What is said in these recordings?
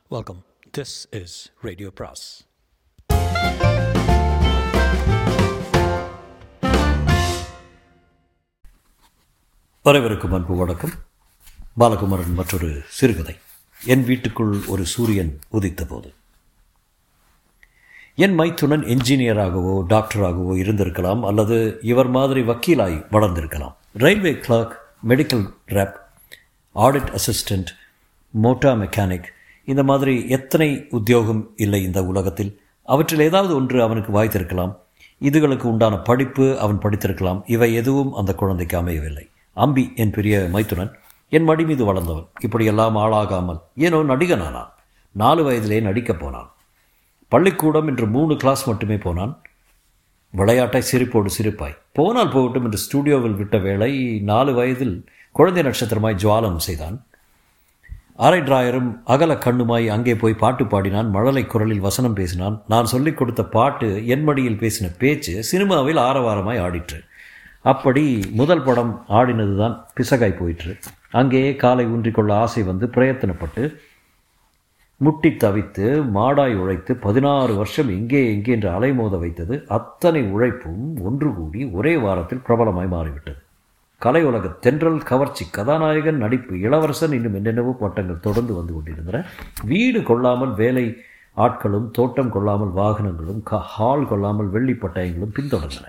Welcome. This is Radio Pras. வரவிருக்கும் அன்பு வணக்கம் பாலகுமாரன் மற்றொரு சிறுகதை என் வீட்டுக்குள் ஒரு சூரியன் உதித்த போது என் மைத்துனன் என்ஜினியராகவோ டாக்டராகவோ இருந்திருக்கலாம் அல்லது இவர் மாதிரி வக்கீலாய் வளர்ந்திருக்கலாம் railway clerk medical rep audit assistant motor mechanic இந்த மாதிரி எத்தனை உத்தியோகம் இல்லை இந்த உலகத்தில் அவற்றில் ஏதாவது ஒன்று அவனுக்கு வாய்த்திருக்கலாம் இதுகளுக்கு உண்டான படிப்பு அவன் படித்திருக்கலாம் இவை எதுவும் அந்த குழந்தைக்கு அமையவில்லை அம்பி என் பெரிய மைத்துனன் என் மடி மீது வளர்ந்தவன் இப்படியெல்லாம் ஆளாகாமல் ஏனோ நடிகனானான் நாலு வயதிலே நடிக்கப் போனான் பள்ளிக்கூடம் என்று மூணு கிளாஸ் மட்டுமே போனான் விளையாட்டாய் சிரிப்போடு சிரிப்பாய் போனால் போகட்டும் என்று ஸ்டூடியோவில் விட்ட வேளை நாலு வயதில் குழந்தை நட்சத்திரமாய் ஜுவாலம் செய்தான் அரை டிராயரும் அகல கண்ணுமாய் அங்கே போய் பாட்டு பாடினான் மழலை குரலில் வசனம் பேசினான் நான் சொல்லிக் கொடுத்த பாட்டு என் மடியில் பேசின பேச்சு சினிமாவில் ஆரவாரமாய் ஆடிற்று அப்படி முதல் படம் ஆடினது தான் பிசகாய் போயிற்று அங்கேயே காலை ஊன்றிக்கொள்ள ஆசை வந்து பிரயத்தனப்பட்டு முட்டி தவித்து மாடாய் உழைத்து பதினாறு வருஷம் எங்கே எங்கே என்று அலைமோத வைத்தது அத்தனை உழைப்பும் ஒன்று கூடி ஒரே வாரத்தில் பிரபலமாய் மாறிவிட்டது கலை உலக தென்றல் கவர்ச்சி கதாநாயகன் நடிப்பு இளவரசன் இன்னும் என்னென்னவோ பட்டங்கள் தொடர்ந்து வந்து கொண்டிருந்தன வீடு கொள்ளாமல் வேலை ஆட்களும் தோட்டம் கொள்ளாமல் வாகனங்களும் க ஹால் கொள்ளாமல் வெள்ளி பட்டயங்களும் பின்தொடர்ந்தன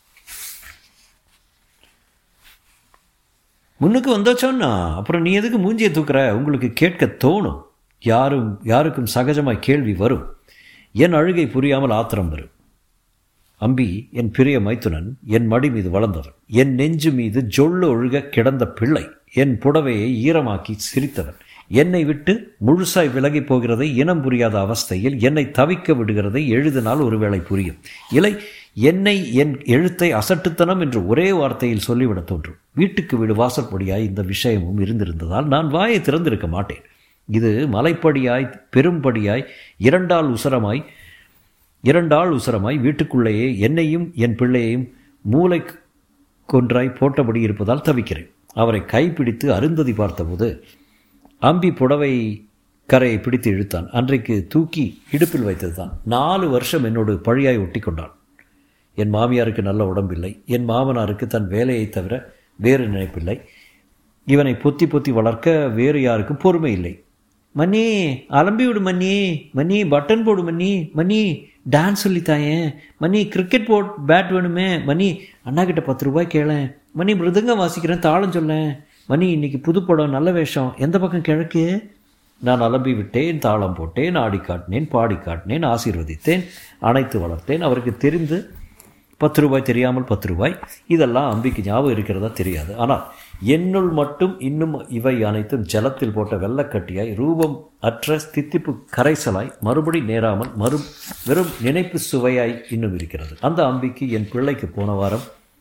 முன்னுக்கு வந்தாச்சோன்னா அப்புறம் நீ எதுக்கு மூஞ்சியை தூக்குற உங்களுக்கு கேட்க தோணும் யாரும் யாருக்கும் சகஜமாய் கேள்வி வரும் என் அழுகை புரியாமல் ஆத்திரம் வரும் அம்பி என் பிரிய மைத்துனன் என் மடி மீது வளர்ந்தவன் என் நெஞ்சு மீது ஜொல்லு ஒழுக கிடந்த பிள்ளை என் புடவையை ஈரமாக்கி சிரித்தவன் என்னை விட்டு முழுசாய் விலகி போகிறதை இனம் புரியாத அவஸ்தையில் என்னை தவிக்க விடுகிறதை எழுதினால் ஒருவேளை புரியும் இல்லை என்னை என் எழுத்தை அசட்டுத்தனம் என்று ஒரே வார்த்தையில் சொல்லிவிடத் தோன்றும் வீட்டுக்கு வீடு வாசற்படியாய் இந்த விஷயமும் இருந்திருந்ததால் நான் வாயை திறந்திருக்க மாட்டேன் இது மலைப்படியாய் பெரும்படியாய் இரண்டால் உசரமாய் இரண்டாள் உசரமாய் வீட்டுக்குள்ளேயே என்னையும் என் பிள்ளையையும் மூளை கொன்றாய் போட்டபடி இருப்பதால் தவிக்கிறேன் அவரை கைப்பிடித்து அருந்ததி பார்த்தபோது அம்பி புடவை கரையை பிடித்து இழுத்தான் அன்றைக்கு தூக்கி இடுப்பில் வைத்தது தான் நாலு வருஷம் என்னோடு பழியாய் ஒட்டி கொண்டான் என் மாமியாருக்கு நல்ல உடம்பில்லை என் மாமனாருக்கு தன் வேலையை தவிர வேறு நினைப்பில்லை இவனை பொத்தி பொத்தி வளர்க்க வேறு யாருக்கும் பொறுமை இல்லை மணி அலம்பி விடு மணி மணி பட்டன் போடு மணி மணி டான்ஸ் சொல்லித்தாயேன் மணி கிரிக்கெட் போட் பேட் வேணுமே மணி அண்ணா கிட்ட பத்து ரூபாய் கேளேன் மணி மிருதங்கம் வாசிக்கிறேன் தாளம் சொல்லேன் மணி இன்னைக்கு புது படம் நல்ல வேஷம் எந்த பக்கம் கிழக்கு நான் அலம்பி விட்டேன் தாளம் போட்டேன் ஆடி காட்டினேன் பாடி காட்டினேன் ஆசீர்வதித்தேன் அணைத்து வளர்த்தேன் அவருக்கு தெரிந்து பத்து ரூபாய் தெரியாமல் பத்து ரூபாய் இதெல்லாம் அம்பிக்கு ஞாபகம் இருக்கிறதா தெரியாது ஆனால் என்னுள் மட்டும் இன்னும் இவை அனைத்தும் ஜலத்தில் போட்ட வெள்ளக்கட்டியாய் ரூபம் அற்ற ஸ்தித்திப்பு கரைசலாய் மறுபடி நேராமல் மறு வெறும் நினைப்பு சுவையாய் இன்னும் இருக்கிறது அந்த அம்பிக்கு என் பிள்ளைக்கு போன வாரம்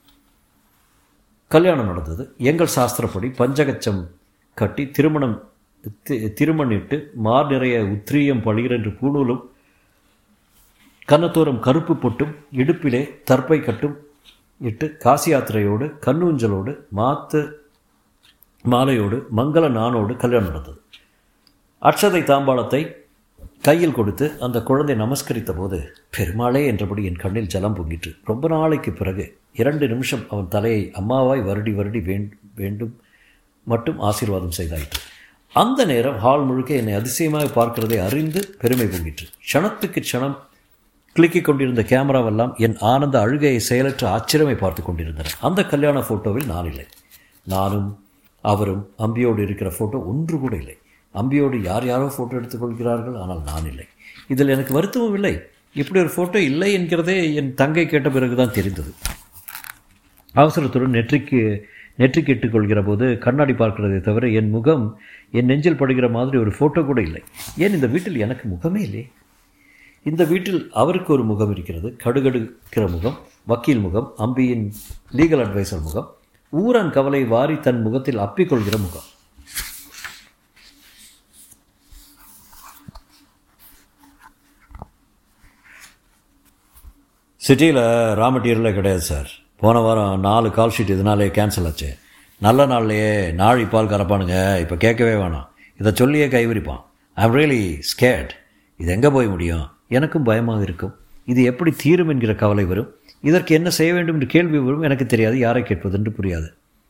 கல்யாணம் நடந்தது எங்கள் சாஸ்திரப்படி பஞ்சகச்சம் கட்டி திருமணம் திருமணிட்டு மார் நிறைய உத்திரியம் பழிகிற என்று பூணூலும் கன்னத்தோரம் கருப்பு பொட்டும் இடுப்பிலே தற்பை கட்டும் இட்டு காசி யாத்திரையோடு கண்ணூஞ்சலோடு மாத்து மாலையோடு மங்கள நானோடு கல்யாணம் நடந்தது அக்ஷதை தாம்பாளத்தை கையில் கொடுத்து அந்த குழந்தை நமஸ்கரித்த போது பெருமாளே என்றபடி என் கண்ணில் ஜலம் பொங்கிற்று ரொம்ப நாளைக்கு பிறகு இரண்டு நிமிஷம் அவன் தலையை அம்மாவாய் வருடி வருடி வேண்டும் மட்டும் ஆசீர்வாதம் செய்தாயிற்று அந்த நேரம் ஹால் முழுக்க என்னை அதிசயமாக பார்க்கிறதை அறிந்து பெருமை பொங்கிற்று க்ஷணத்துக்கு க்ஷணம் கிளிக்கிக் கொண்டிருந்த கேமராவெல்லாம் என் ஆனந்த அழுகையை செயலற்ற ஆச்சரியமை பார்த்து கொண்டிருந்தன அந்த கல்யாண ஃபோட்டோவில் நான் இல்லை நானும் அவரும் அம்பியோடு இருக்கிற ஃபோட்டோ ஒன்று கூட இல்லை அம்பியோடு யார் யாரோ ஃபோட்டோ எடுத்துக்கொள்கிறார்கள் ஆனால் நான் இல்லை இதில் எனக்கு வருத்தமும் இல்லை இப்படி ஒரு ஃபோட்டோ இல்லை என்கிறதே என் தங்கை கேட்ட பிறகு தான் தெரிந்தது அவசரத்துடன் நெற்றிக்கு நெற்றிக்கு இட்டுக்கொள்கிற போது கண்ணாடி பார்க்கிறதை தவிர என் முகம் என் நெஞ்சில் படுகிற மாதிரி ஒரு ஃபோட்டோ கூட இல்லை ஏன் இந்த வீட்டில் எனக்கு முகமே இல்லை இந்த வீட்டில் அவருக்கு ஒரு முகம் இருக்கிறது கடுகடுக்கிற முகம் வக்கீல் முகம் அம்பியின் லீகல் அட்வைசர் முகம் ஊரன் கவலை வாரி தன் முகத்தில் அப்பிக்கொள்கிற முகம் சிட்டியில் ரா மெட்டீரியலே கிடையாது சார் போன வாரம் நாலு கால் ஷீட் இதனாலே கேன்சல் ஆச்சு நல்ல நாள்லையே நாழி பால் கறப்பானுங்க இப்போ கேட்கவே வேணாம் இதை சொல்லியே கைவிரிப்பான் ஐம் ரியலி ஸ்கேட் இது எங்கே போய் முடியும் எனக்கும் பயமாக இருக்கும் இது எப்படி தீரும் என்கிற கவலை வரும் இதற்கு என்ன செய்ய வேண்டும் என்று கேள்வி வரும் எனக்கு தெரியாது யாரை கேட்பது என்று புரியாது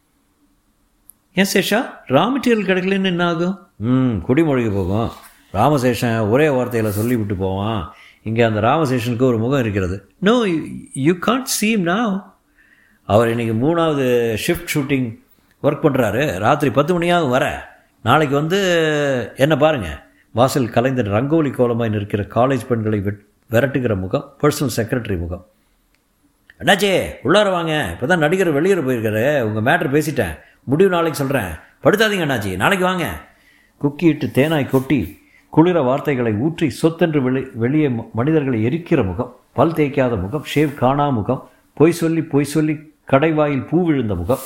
ஏன் சேஷா ரா மெட்டீரியல் கிடைக்கலன்னு என்ன ஆகும் ம் குடிமொழிக்கு போகும் ராமசேஷன் ஒரே வார்த்தையில் சொல்லிவிட்டு போவான் இங்கே அந்த ராமசேஷனுக்கு ஒரு முகம் இருக்கிறது no you can't seem now அவர் இன்றைக்கி மூணாவது ஷிஃப்ட் ஷூட்டிங் ஒர்க் பண்ணுறாரு ராத்திரி பத்து மணியாகும் வர நாளைக்கு வந்து என்ன பாருங்கள் வாசல் கலைஞர் ரங்கோலி கோலமாய் நிற்கிற காலேஜ் பெண்களை வெட் விரட்டுகிற முகம் பர்சனல் செக்ரட்டரி முகம் அண்ணாச்சே உள்ளார வாங்க இப்போ தான் நடிகர் வெளியூர் போயிருக்காரு உங்கள் மேட்ரு பேசிட்டேன் முடிவு நாளைக்கு சொல்கிறேன் படுத்தாதீங்க அண்ணாச்சி நாளைக்கு வாங்க குக்கியிட்டு தேனாய் கொட்டி குளிர வார்த்தைகளை ஊற்றி சொத்தென்று வெளி வெளியே ம- மனிதர்களை எரிக்கிற முகம் பல் தேய்க்காத முகம் ஷேவ் காணா முகம் பொய் சொல்லி பொய் சொல்லி கடைவாயில் பூ விழுந்த முகம்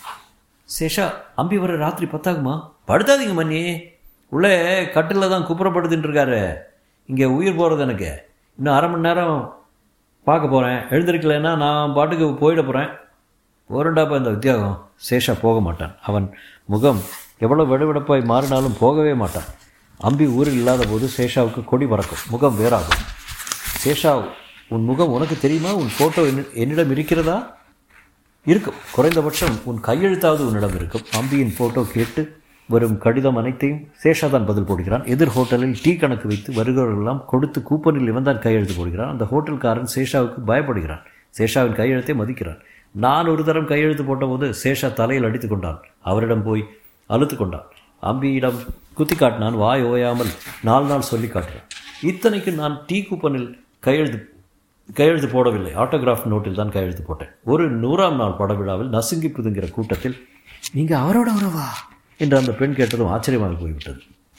சேஷா அம்பி வர ராத்திரி பத்தாகுமா படுத்தாதீங்க மன்னி உள்ளே கட்டில் தான் குப்புறப்படுத்தின்னு இருக்காரு இங்கே உயிர் போகிறது எனக்கு இன்னும் அரை மணி நேரம் பார்க்க போகிறேன் எழுந்திருக்கலைன்னா நான் பாட்டுக்கு போயிட போகிறேன் போரண்டாப்பா இந்த வித்தியாகம் சேஷா போக மாட்டான் அவன் முகம் எவ்வளோ வெடுவெடுப்பாய் மாறினாலும் போகவே மாட்டான் அம்பி ஊரில் இல்லாத போது சேஷாவுக்கு கொடி பறக்கும் முகம் வேறாகும் சேஷா உன் முகம் உனக்கு தெரியுமா உன் ஃபோட்டோ என்னிடம் இருக்கிறதா இருக்கும் குறைந்தபட்சம் உன் கையெழுத்தாவது உன்னிடம் இருக்கும் அம்பியின் ஃபோட்டோ கேட்டு வரும் கடிதம் அனைத்தையும் சேஷா தான் பதில் போடுகிறான் எதிர் ஹோட்டலில் டீ கணக்கு வைத்து வருகிறவர்களெல்லாம் கொடுத்து கூப்பனில் இவன் தான் கையெழுத்து போடுகிறான் அந்த ஹோட்டல்காரன் சேஷாவுக்கு பயப்படுகிறான் சேஷாவின் கையெழுத்தை மதிக்கிறான் நான் ஒரு தரம் கையெழுத்து போட்டபோது சேஷா தலையில் அடித்து கொண்டான் அவரிடம் போய் அழுத்து கொண்டான் அம்பியிடம் குத்தி காட்டினான் வாய் ஓயாமல் நாலு நாள் சொல்லி காட்டுறான் இத்தனைக்கு நான் டீ கூப்பனில் கையெழுத்து கையெழுத்து போடவில்லை ஆட்டோகிராஃப் நோட்டில் தான் கையெழுத்து போட்டேன் ஒரு நூறாம் நாள் பட விழாவில் நசுங்கி புதுங்கிற கூட்டத்தில் நீங்கள் அவரோட உறவா என்று அந்த பெண் கேட்டதும் ஆச்சரியமாக போய்விட்டது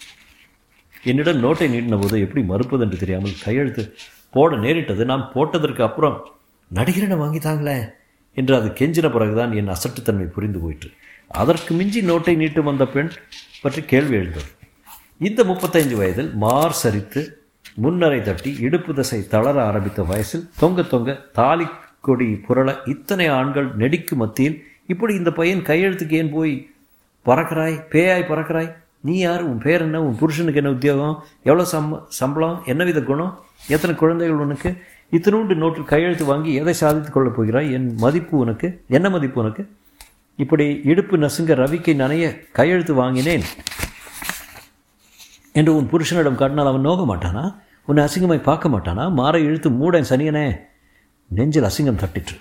என்னிடம் நோட்டை நீட்டின போது எப்படி மறுப்பது என்று தெரியாமல் கையெழுத்து போட நேரிட்டது நான் போட்டதற்கு அப்புறம் நடிகரிடம் வாங்கித்தாங்களே என்று அது கெஞ்சின பிறகுதான் என் அசட்டுத்தன்மை புரிந்து போயிற்று அதற்கு மிஞ்சி நோட்டை நீட்டு வந்த பெண் பற்றி கேள்வி எழுந்தது இந்த முப்பத்தைந்து வயதில் மார் சரித்து முன்னரை தட்டி இடுப்பு தசை தளர ஆரம்பித்த வயசில் தொங்க தொங்க தாலி கொடி புரள இத்தனை ஆண்கள் நெடிக்கு மத்தியில் இப்படி இந்த பையன் கையெழுத்துக்கு ஏன் போய் பறக்கிறாய் பேயாய் பறக்கிறாய் நீ யார் உன் பேர் என்ன உன் புருஷனுக்கு என்ன உத்தியோகம் எவ்வளோ சம்ப சம்பளம் என்ன வித குணம் எத்தனை குழந்தைகள் உனக்கு இத்தினூண்டு நோட்டில் கையெழுத்து வாங்கி எதை சாதித்துக் கொள்ளப் போகிறாய் என் மதிப்பு உனக்கு என்ன மதிப்பு உனக்கு இப்படி இடுப்பு நசுங்க ரவிக்கை நனைய கையெழுத்து வாங்கினேன் என்று உன் புருஷனிடம் காட்டினால் அவன் நோக மாட்டானா உன்னை அசிங்கமாய் பார்க்க மாட்டானா மாறை இழுத்து மூடன் சனியனே நெஞ்சில் அசிங்கம் தட்டிற்று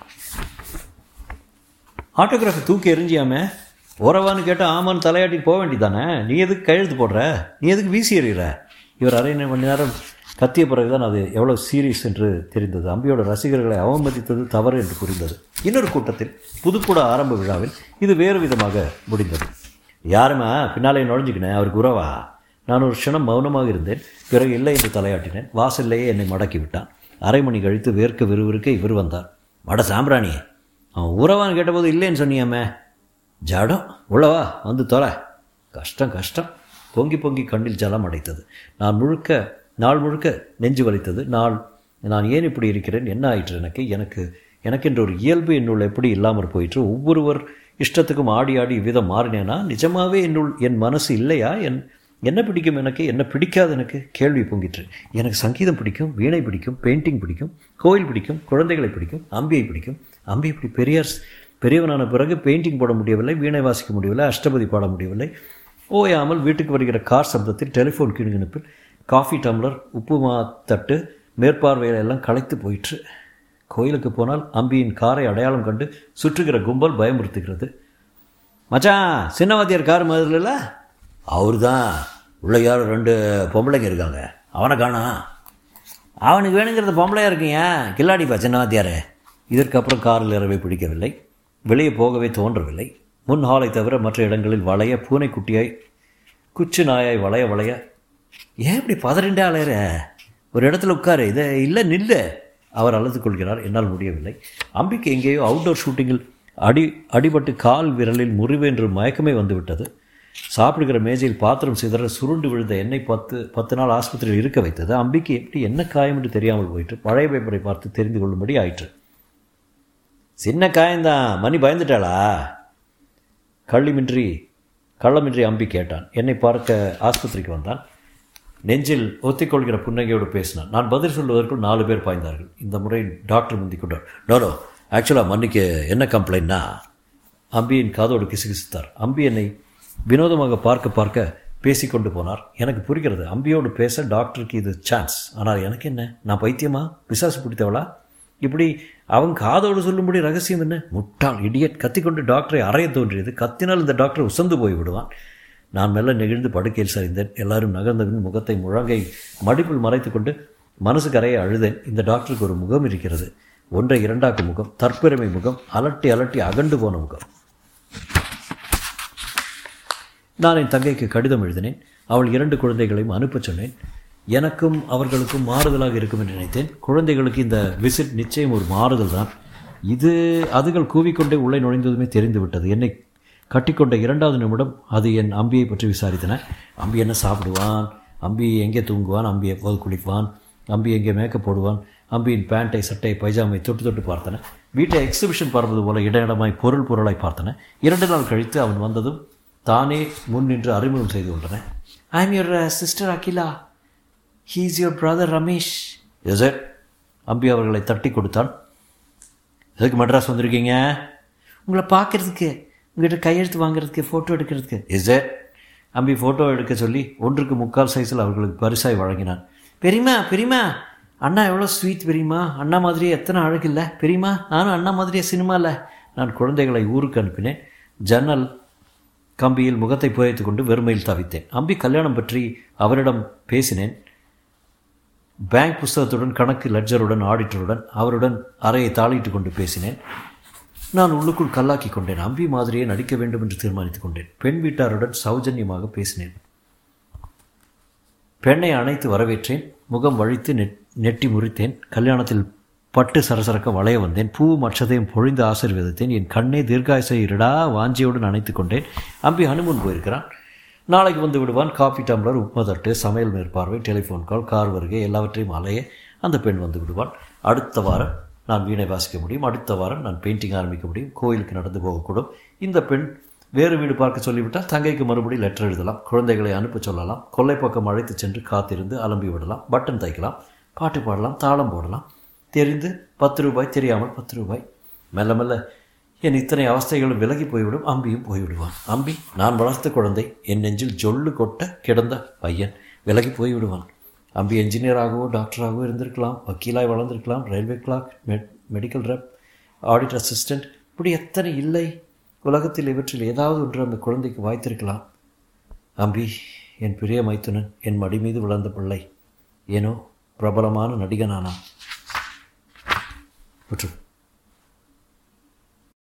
ஆட்டோகிராஃபை தூக்கி எரிஞ்சியாமே உறவான்னு கேட்டால் ஆமான்னு தலையாட்டிட்டு போக வேண்டியதானே நீ எதுக்கு கையெழுத்து போடுற நீ எதுக்கு வீசி எறிகிற இவர் அரை மணி நேரம் கத்திய பிறகுதான் அது எவ்வளோ சீரியஸ் என்று தெரிந்தது அம்பியோட ரசிகர்களை அவமதித்தது தவறு என்று புரிந்தது இன்னொரு கூட்டத்தில் புதுக்கூட ஆரம்ப விழாவில் இது வேறு விதமாக முடிந்தது யாருமா பின்னாலே நுழைஞ்சுக்கினேன் அவருக்கு உறவா நான் ஒரு க்ஷணம் மௌனமாக இருந்தேன் பிறகு இல்லை என்று தலையாட்டினேன் வாசல்லையே என்னை மடக்கி விட்டான் அரை மணி கழித்து வேர்க்க விறுவிறுக்க இவர் வந்தார் மட சாம்பிராணி அவன் உறவான்னு கேட்டபோது இல்லைன்னு சொன்னியாமே ஜடம் உள்ளவா வந்து தொலை கஷ்டம் கஷ்டம் பொங்கி பொங்கி கண்ணில் ஜலம் அடைத்தது நான் முழுக்க நாள் முழுக்க நெஞ்சு வலித்தது நாள் நான் ஏன் இப்படி இருக்கிறேன் என்ன ஆயிற்று எனக்கு எனக்கு எனக்கென்ற ஒரு இயல்பு என்னுள் எப்படி இல்லாமல் போயிற்று ஒவ்வொருவர் இஷ்டத்துக்கும் ஆடி ஆடி இவ்விதம் மாறினேனா நிஜமாவே என்னுள் என் மனசு இல்லையா என் என்ன பிடிக்கும் எனக்கு என்ன பிடிக்காது எனக்கு கேள்வி பொங்கிற்று எனக்கு சங்கீதம் பிடிக்கும் வீணை பிடிக்கும் பெயிண்டிங் பிடிக்கும் கோயில் பிடிக்கும் குழந்தைகளை பிடிக்கும் அம்பியை பிடிக்கும் அம்பி இப்படி பெரியார் பெரியவனான பிறகு பெயிண்டிங் போட முடியவில்லை வீணை வாசிக்க முடியவில்லை அஷ்டபதி பாட முடியவில்லை ஓயாமல் வீட்டுக்கு வருகிற கார் சப்தத்தில் டெலிஃபோன் கிணுகிணுப்பில் காஃபி டம்ளர் உப்புமா தட்டு மேற்பார்வையில எல்லாம் களைத்து போயிற்று கோயிலுக்கு போனால் அம்பியின் காரை அடையாளம் கண்டு சுற்றுகிற கும்பல் பயமுறுத்துகிறது மச்சான் சின்னவாத்தியார் கார் மாதிரி இல்லை அவர் தான் உள்ள யாரும் ரெண்டு பொம்பளைங்க இருக்காங்க அவனை காணா அவனுக்கு வேணுங்கிறது பொம்பளையாக இருக்கீங்க கில்லாடிப்பா சின்னவாத்தியாரே இதற்கு அப்புறம் காரில் ஏறவே பிடிக்கவில்லை வெளியே போகவே தோன்றவில்லை முன் ஹாலை தவிர மற்ற இடங்களில் வளைய பூனைக்குட்டியாய் குச்சு நாயாய் வளைய வளைய ஏன் இப்படி பதறிண்டே அலையிற ஒரு இடத்துல உட்காரு இதை இல்லை நில்லு அவர் அழுது கொள்கிறார் என்னால் முடியவில்லை அம்பிக்கு எங்கேயோ அவுட்டோர் ஷூட்டிங்கில் அடி அடிபட்டு கால் விரலில் முறிவு என்று மயக்கமே வந்துவிட்டது சாப்பிடுகிற மேஜையில் பாத்திரம் சிதற சுருண்டு விழுந்த எண்ணெய் பத்து பத்து நாள் ஆஸ்பத்திரியில் இருக்க வைத்தது அம்பிக்கு எப்படி என்ன காயம் என்று தெரியாமல் போயிற்று பழைய பேப்பரை பார்த்து தெரிந்து கொள்ளும்படி ஆயிற்று சின்ன காயம்தான் மணி பயந்துட்டாளா கள்ளிமின்றி கள்ளமின்றி அம்பி கேட்டான் என்னை பார்க்க ஆஸ்பத்திரிக்கு வந்தான் நெஞ்சில் ஒத்திக்கொள்கிற புன்னகையோடு பேசினான் நான் பதில் சொல்வதற்குள் நாலு பேர் பாய்ந்தார்கள் இந்த முறை டாக்டர் முந்திக் கொண்டார் நோ ஆக்சுவலாக மன்னிக்கு என்ன கம்ப்ளைண்ட்னா அம்பியின் காதோடு கிசுகிசுத்தார் அம்பி என்னை வினோதமாக பார்க்க பார்க்க பேசிக்கொண்டு போனார் எனக்கு புரிகிறது அம்பியோடு பேச டாக்டருக்கு இது சான்ஸ் ஆனால் எனக்கு என்ன நான் பைத்தியமா பிசாசு பிடித்தவளா இப்படி அவன் காதோடு சொல்லும்படி ரகசியம் என்ன முட்டாள் இடியட் கத்திக்கொண்டு டாக்டரை அறைய தோன்றியது கத்தினால் இந்த டாக்டர் உசந்து போய் விடுவான் நான் மெல்ல நெகிழ்ந்து படுக்கையில் சரிந்தேன் எல்லாரும் நகர்ந்தபின் முகத்தை முழங்கை மடிப்பில் மறைத்துக்கொண்டு மனசு கரையை அழுதேன் இந்த டாக்டருக்கு ஒரு முகம் இருக்கிறது ஒன்றை இரண்டாக்கு முகம் தற்பெருமை முகம் அலட்டி அலட்டி அகண்டு போன முகம் நான் என் தங்கைக்கு கடிதம் எழுதினேன் அவள் இரண்டு குழந்தைகளையும் அனுப்பச் சொன்னேன் எனக்கும் அவர்களுக்கும் மாறுதலாக இருக்கும் என்று நினைத்தேன் குழந்தைகளுக்கு இந்த விசிட் நிச்சயம் ஒரு மாறுதல் தான் இது அதுகள் கூவிக்கொண்டே உள்ளே நுழைந்ததுமே தெரிந்து விட்டது என்னை கட்டிக்கொண்ட இரண்டாவது நிமிடம் அது என் அம்பியை பற்றி விசாரித்தன அம்பி என்ன சாப்பிடுவான் அம்பி எங்கே தூங்குவான் அம்பி எப்போது குளிப்பான் அம்பி எங்கே மேக்கப் போடுவான் அம்பியின் பேண்ட்டை சட்டை பைஜாமை தொட்டு தொட்டு பார்த்தன வீட்டை எக்ஸிபிஷன் பார்ப்பது போல இட இடமாய் பொருள் பொருளாய் பார்த்தன இரண்டு நாள் கழித்து அவன் வந்ததும் தானே முன் நின்று அறிமுகம் செய்து கொண்டன I am your sister Akila he is your brother Ramesh is it Ambi அவர்களை தட்டி கொடுத்தான் எதுக்கு மெட்ராஸ் வந்திருக்கீங்க உங்களை பார்க்கறதுக்கு உங்கள்கிட்ட கையெழுத்து வாங்குறதுக்கு ஃபோட்டோ எடுக்கிறதுக்கு இஸ் இட் அம்பி ஃபோட்டோ எடுக்க சொல்லி ஒன்றுக்கு முக்கால் சைஸில் அவர்களுக்கு பரிசாய் வழங்கினான் பெரியமா பெரியமா அண்ணா எவ்வளோ ஸ்வீட் பெரியமா அண்ணா மாதிரியே எத்தனை அழகு இல்லை பெரியமா நானும் அண்ணா மாதிரியே சினிமாவில் நான் குழந்தைகளை ஊருக்கு அனுப்பினேன் ஜன்னல் கம்பியில் முகத்தை புதைத்து கொண்டு வெறுமையில் தவித்தேன் அம்பி கல்யாணம் பற்றி அவரிடம் பேசினேன் பேங்க் புஸ்தகத்துடன் கணக்கு லட்ஜருடன் ஆடிட்டருடன் அவருடன் அறையை தாளிட்டு கொண்டு பேசினேன் நான் உள்ளுக்குள் கல்லாக்கி கொண்டேன் அம்பி மாதிரியே நடிக்க வேண்டும் என்று தீர்மானித்துக் கொண்டேன் பெண் வீட்டாருடன் சௌஜன்யமாக பேசினேன் பெண்ணை அணைத்து வரவேற்றேன் முகம் வழித்து நெட் நெட்டி முறித்தேன் கல்யாணத்தில் பட்டு சரசரக்க வளைய வந்தேன் பூ மற்றதையும் பொழிந்து ஆசீர்வதித்தேன் என் கண்ணே தீர்காயசை இருடா வாஞ்சியோடு அணைத்து கொண்டேன் அம்பி ஹனுமூன் போயிருக்கிறான் நாளைக்கு வந்து விடுவான் காஃபி டம்ளர் உப்புமா தட்டு சமையல் மேற்பார்வை டெலிஃபோன் கால் கார் வருகை எல்லாவற்றையும் அலைய அந்த பெண் வந்து விடுவான் அடுத்த வாரம் நான் வீணை வாசிக்க முடியும் அடுத்த வாரம் நான் பெயிண்டிங் ஆரம்பிக்க முடியும் கோயிலுக்கு நடந்து போகக்கூடும் இந்த பெண் வேறு வீடு பார்க்க சொல்லிவிட்டால் தங்கைக்கு மறுபடி லெட்டர் எழுதலாம் குழந்தைகளை அனுப்ப சொல்லலாம் கொல்லை பக்கம் அழைத்து சென்று காத்திருந்து அலம்பி விடலாம் பட்டன் தைக்கலாம் பாட்டு பாடலாம் தாளம் போடலாம் தெரிந்து பத்து ரூபாய் தெரியாமல் பத்து ரூபாய் மெல்ல மெல்ல என் இத்தனை அவஸ்தைகளும் விலகி போய்விடும் அம்பியும் போய்விடுவான் அம்பி நான் வளர்த்த குழந்தை என் நெஞ்சில் ஜொல்லு கொட்ட கிடந்த பையன் விலகி போய்விடுவான் அம்பி என்ஜினியராகவோ டாக்டராகவோ இருந்திருக்கலாம் வக்கீலாய் வளர்ந்திருக்கலாம் railway clerk med medical rep audit assistant இப்படி எத்தனை இல்லை உலகத்தில் இவற்றில் ஏதாவது ஒன்று அந்த குழந்தைக்கு வாய்த்திருக்கலாம் அம்பி என் பிரிய மைத்துனன் என் மடி மீது விழுந்த பிள்ளை ஏனோ பிரபலமான நடிகனானான் மற்றும்